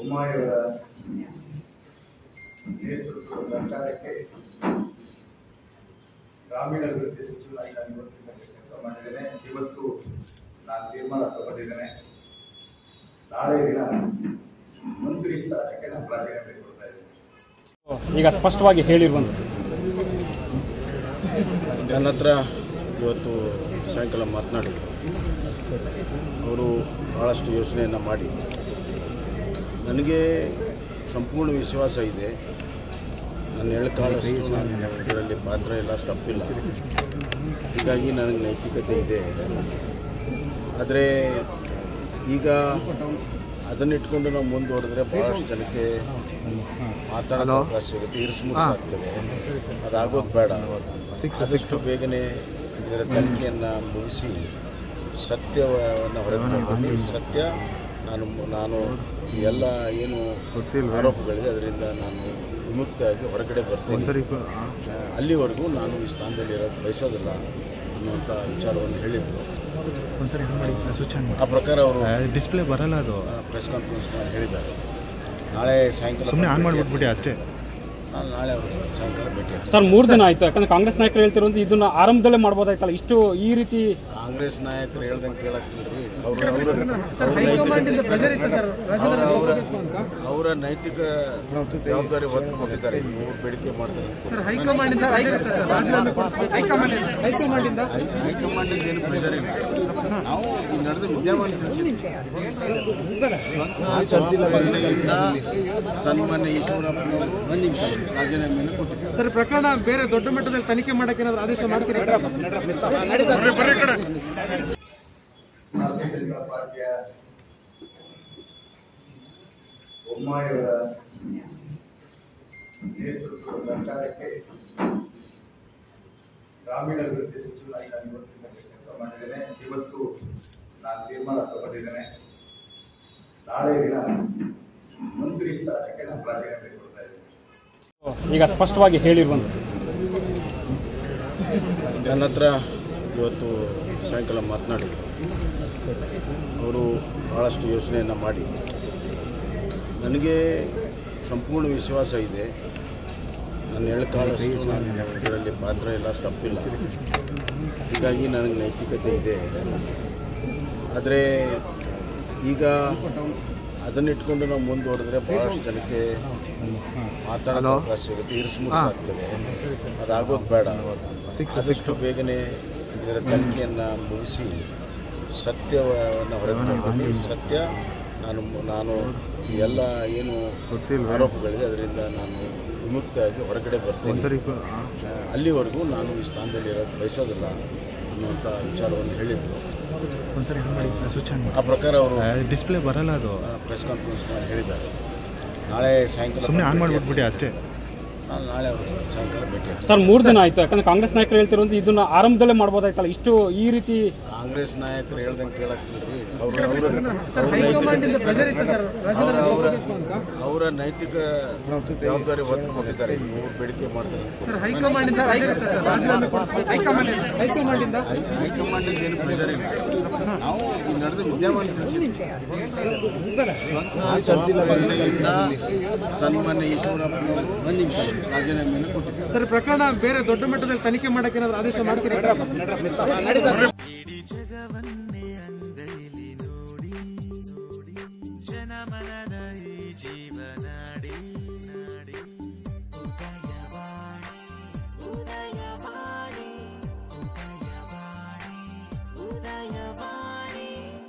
ಬೊಮ್ಮಾಯಿಯವರ ನೇತೃತ್ವದ ಸರ್ಕಾರಕ್ಕೆ ಗ್ರಾಮೀಣಾಭಿವೃದ್ಧಿ ಸಚಿವನಾಗಿ ನಾನು ಇವತ್ತಿನ ಕೆಲಸ ಮಾಡಿದ್ದೇನೆ ಇವತ್ತು ನಾನು ತೀರ್ಮಾನ ತಗೊಂಡಿದ್ದೇನೆ ನಾಳೆ ದಿನ ಮಂತ್ರಿ ಸ್ಥಾನಕ್ಕೆ ನಾನು ರಾಜೀನಾಮೆ ಕೊಡ್ತಾ ಇದ್ದೇನೆ ಈಗ ಸ್ಪಷ್ಟವಾಗಿ ಹೇಳಿರುವಂಥದ್ದು ನನ್ನ ಹತ್ರ ಇವತ್ತು ಸಾಯಂಕಾಲ ಮಾತನಾಡಿದರು ಅವರು ಭಾಳಷ್ಟು ಯೋಚನೆಯನ್ನು ಮಾಡಿ ನನಗೆ ಸಂಪೂರ್ಣ ವಿಶ್ವಾಸ ಇದೆ ನನ್ನ ಎಳ್ಕಾಳಷ್ಟು ನಾನು ಇದರಲ್ಲಿ ಪಾತ್ರ ಎಲ್ಲ ತಪ್ಪಿಲ್ಲ ಹೀಗಾಗಿ ನನಗೆ ನೈತಿಕತೆ ಇದೆ ಆದರೆ ಈಗ ಅದನ್ನಿಟ್ಕೊಂಡು ನಾವು ಮುಂದುವರೆದ್ರೆ ಭಾಳಷ್ಟು ಜನಕ್ಕೆ ಮಾತಾಡೋ ಅವಕಾಶ ಸಿಗುತ್ತೆ ಇರಿಸ್ಮುರ್ಸ್ ಆಗ್ತದೆ ಅದಾಗೋದು ಬೇಡ ಆದಷ್ಟು ಬೇಗನೆ ಇದರ ತನಿಖೆಯನ್ನು ಮುಗಿಸಿ ಸತ್ಯವನ್ನು ಹೊರಗೆ ಬಂದು ಸತ್ಯ ನಾನು ನಾನು ಈ ಎಲ್ಲ ಏನು ಆರೋಪಗಳಿದೆ ಅದರಿಂದ ನಾನು ವಿಮುಕ್ತವಾಗಿ ಹೊರಗಡೆ ಬರ್ತೀನಿ ಆ, ಅಲ್ಲಿವರೆಗೂ ನಾನು ಈ ಸ್ಥಾನದಲ್ಲಿ ಇರೋದು ಬಯಸೋದಿಲ್ಲ ಅನ್ನುವಂಥ ವಿಚಾರವನ್ನು ಹೇಳಿದರು ಒಂದ್ಸರಿ ಹಂಗ್ ಮಾಡಿ ಸ್ವಿಚ್ ಆನ್ ಆ ಪ್ರಕಾರ ಅವರು ಮಾಡಿ ಡಿಸ್ಪ್ಲೇ ಬರಲ್ಲ ಅದು ಪ್ರೆಸ್ ಕಾನ್ಫರೆನ್ಸ್ ಮಾಡಿ ಹೇಳಿದ್ದಾರೆ ನಾಳೆ ಸಾಯಂಕಾಲ ಸುಮ್ಮನೆ ಆನ್ ಭೇಟಿ ಮಾಡಿಬಿಟ್ಬಿಡಿ ಅಷ್ಟೇ ನಾನು ನಾಳೆ ಅವರು ಸಾಯಂಕಾಲ ಭೇಟಿ ಆಗ್ತೀನಿ. ಸರ್ ಮೂರು ದಿನ ಆಯಿತು ಯಾಕಂದ್ರೆ ಕಾಂಗ್ರೆಸ್ ನಾಯಕರು ಹೇಳ್ತಿರೋದು ಇದನ್ನ ಆರಂಭದಲ್ಲೇ ಮಾಡ್ಬೋದಾಯ್ತಲ್ಲ ಇಷ್ಟು ಈ ರೀತಿ ಕಾಂಗ್ರೆಸ್ ನಾಯಕರು ಹೇಳ್ದಂಗೆ ಕೇಳಕ್ಕಿಲ್ರಿ ಅವರು ಅವರ ಅವರ ಅವರ ನೈತಿಕ ಜವಾಬ್ದಾರಿ ಹೊತ್ತು ಕೊಟ್ಟಿದ್ದಾರೆ ಇವ್ರು ಬೇಡಿಕೆ ಮಾಡ್ತಾರೆ ಅಂತ ಹೈಕಮಾಂಡ್ ಏನು ಪ್ರೆಷರ್ ಇಲ್ಲ ನಾವು ಈ ನಡೆದ ವಿದ್ಯಮಾನ ತಿಳಿಸಿದ್ವಿ ಸ್ವಂತ ಸ್ವಪ್ರೇರಣೆಯಿಂದ ಸನ್ಮಾನ್ಯ ಈಶ್ವರಪ್ಪನವರು ರಾಜೀನಾಮೆಯನ್ನು ಕೊಟ್ಟಿದ್ದಾರೆ ಸರ್ ಪ್ರಕರಣ ಬೇರೆ ದೊಡ್ಡ ಮಟ್ಟದಲ್ಲಿ ತನಿಖೆ ಮಾಡಕ್ಕೆ ಏನಾದ್ರು ಆದೇಶ ಮಾಡ್ತೀರಿ ಭಾರತೀಯ ಜನತಾ ಪಾರ್ಟಿಯ ಬೊಮ್ಮಾಯಿಯವರ ನೇತೃತ್ವದ ಸರ್ಕಾರಕ್ಕೆ ಗ್ರಾಮೀಣಾಭಿವೃದ್ಧಿ ಸಚಿವನಾಗಿ ನಾನು ಇವತ್ತಿನ ಕೆಲಸ ಮಾಡಿದ್ದೇನೆ ಇವತ್ತು ನಾನು ತೀರ್ಮಾನ ತಗೊಂಡಿದ್ದೇನೆ ನಾಳೆ ದಿನ ಮಂತ್ರಿ ಸ್ಥಾನಕ್ಕೆ ನಾನು ರಾಜೀನಾಮೆ ಕೊಡ್ತಾ ಇದ್ದೇನೆ ಈಗ ಸ್ಪಷ್ಟವಾಗಿ ಹೇಳಿರುವಂಥದ್ದು ನನ್ನ ಹತ್ರ ಇವತ್ತು ಸಾಯಂಕಾಲ ಮಾತನಾಡಿದರು ಅವರು ಭಾಳಷ್ಟು ಯೋಚನೆಯನ್ನು ಮಾಡಿ ನನಗೆ ಸಂಪೂರ್ಣ ವಿಶ್ವಾಸ ಇದೆ ನನ್ನ ಎಳ್ಕಾಳಷ್ಟು ನಾನು ಇದರಲ್ಲಿ ಪಾತ್ರ ಎಲ್ಲ ತಪ್ಪಿಲ್ಲ ಹೀಗಾಗಿ ನನಗೆ ನೈತಿಕತೆ ಇದೆ ಆದರೆ ಈಗ ಅದನ್ನಿಟ್ಕೊಂಡು ನಾವು ಮುಂದುವರೆದ್ರೆ ಭಾಳಷ್ಟು ಜನಕ್ಕೆ ಮಾತಾಡೋ ಅವಕಾಶ ಸಿಗುತ್ತೆ ಇರಿಸ್ಮುರ್ಸ್ ಆಗ್ತದೆ ಅದಾಗೋದು ಬೇಡ ಆದಷ್ಟು ಬೇಗನೆ ಇದರ ತನಿಖೆಯನ್ನು ಮುಗಿಸಿ ಸತ್ಯವನ್ನು ಹೊರಗೆ ಬಂದು ಸತ್ಯ ನಾನು ನಾನು ಈ ಎಲ್ಲ ಏನು ಆರೋಪಗಳಿದೆ ಅದರಿಂದ ನಾನು ವಿಮುಕ್ತವಾಗಿ ಹೊರಗಡೆ ಬರ್ತೀನಿ ಒಂದ್ಸರಿ ಆ, ಅಲ್ಲಿವರೆಗೂ ನಾನು ಈ ಸ್ಥಾನದಲ್ಲಿ ಇರೋದು ಬಯಸೋದಿಲ್ಲ ಅನ್ನುವಂಥ ವಿಚಾರವನ್ನು ಹೇಳಿದರು ಒಂದ್ಸರಿ ಹಂಗ್ ಮಾಡಿ ಸ್ವಿಚ್ ಆನ್ ಆ ಪ್ರಕಾರ ಅವರು ಮಾಡಿ ಡಿಸ್ಪ್ಲೇ ಬರಲ್ಲ ಅದು ಪ್ರೆಸ್ ಕಾನ್ಫರೆನ್ಸ್ ಮಾಡಿ ಹೇಳಿದ್ದಾರೆ ನಾಳೆ ಸಾಯಂಕಾಲ ಸುಮ್ಮನೆ ಆನ್ ಭೇಟಿ ಮಾಡಿಬಿಟ್ಬಿಡಿ ಅಷ್ಟೇ ನಾನು ನಾಳೆ ಅವರು ಸಾಯಂಕಾಲ ಭೇಟಿ ಆಗ್ತೀನಿ. ಸರ್ ಮೂರು ದಿನ ಆಯಿತು ಯಾಕಂದ್ರೆ ಕಾಂಗ್ರೆಸ್ ನಾಯಕರು ಹೇಳ್ತಿರೋದು ಇದನ್ನ ಆರಂಭದಲ್ಲೇ ಮಾಡ್ಬೋದಾಯ್ತಲ್ಲ ಇಷ್ಟು ಈ ರೀತಿ ಕಾಂಗ್ರೆಸ್ ನಾಯಕರು ಹೇಳ್ದಂಗೆ ಕೇಳಕ್ಕಿಲ್ರಿ ಅವರು ಅವರ ಅವರ ಅವರ ನೈತಿಕ ಜವಾಬ್ದಾರಿ ಹೊತ್ತು ಕೊಟ್ಟಿದ್ದಾರೆ ಇವ್ರು ಬೇಡಿಕೆ ಮಾಡ್ತಾರೆ ಅಂತ ಹೈಕಮಾಂಡ್ ಏನು ಪ್ರೆಷರ್ ಇಲ್ಲ ನಾವು ಈ ನಡೆದ ವಿದ್ಯಮಾನ ತಿಳಿಸಿದ್ವಿ ಸ್ವಂತ ಸ್ವಪ್ರೇರಣೆಯಿಂದ ಸನ್ಮಾನ್ಯ ಈಶ್ವರಪ್ಪನವರು ರಾಜೀನಾಮೆಯನ್ನು ಕೊಟ್ಟಿದ್ದಾರೆ ಸರ್ ಪ್ರಕರಣ ಬೇರೆ ದೊಡ್ಡ ಮಟ್ಟದಲ್ಲಿ ತನಿಖೆ ಮಾಡಕ್ಕೆ ಏನಾದ್ರು ಆದೇಶ ಮಾಡ್ತೀರಿ ಇಡೀ ಜಗವನ್ನೇ ಅಂಗೈಲಿ ನೋಡಿ ನೋಡಿ ಜನಮನದ ಈ ಜೀವನಾಡಿ